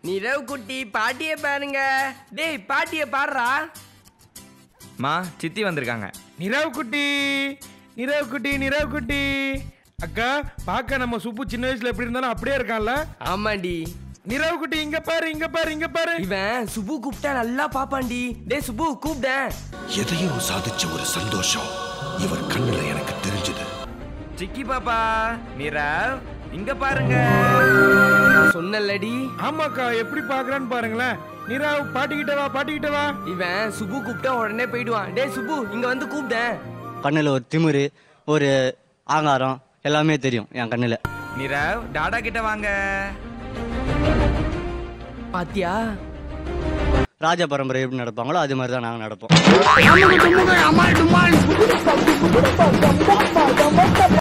நிரவ் குட்டி பாட்டிய பாருங்க டேய் பாட்டிய பாடுறா மா சித்தி வந்திருக்காங்க நிரவ் குட்டி நிரவ் குட்டி நிரவ் குட்டி அக்கா பார்க்க நம்ம சுப்பு சின்ன வயசுல எப்படி இருந்தாலும் அப்படியே இருக்கான்ல ஆமாண்டி நிரவ் குட்டி இங்க பாரு இங்க பாரு இங்க பாரு இவன் சுபு கூப்பிட்டா நல்லா பாப்பாண்டி டேய் சுபு கூப்பிட்டேன் எதையோ சாதிச்ச ஒரு சந்தோஷம் இவர் கண்ணுல எனக்கு தெரிஞ்சது சிக்கி பாப்பா நிரவ் இங்க பாருங்க சொன்னல்லடி ஆமாக்கா எப்படி பாக்குறான்னு பாருங்களேன் நிரவ் பாட்டிக்கிட்ட வா பாட்டிக்கிட்ட வா இவன் சுபு கூப்பிட்டா உடனே போயிடுவான் டேய் சுபு இங்க வந்து கூப்பிட்டேன் கண்ணில் ஒரு திமிரு ஒரு ஆங்காரம் எல்லாமே தெரியும் என் கண்ணில் நிரவ் டாடா கிட்ட வாங்க பாத்தியா ராஜ பரம்பரை எப்படி நடப்பாங்களோ அது மாதிரி தான் நாங்கள் நடப்போம்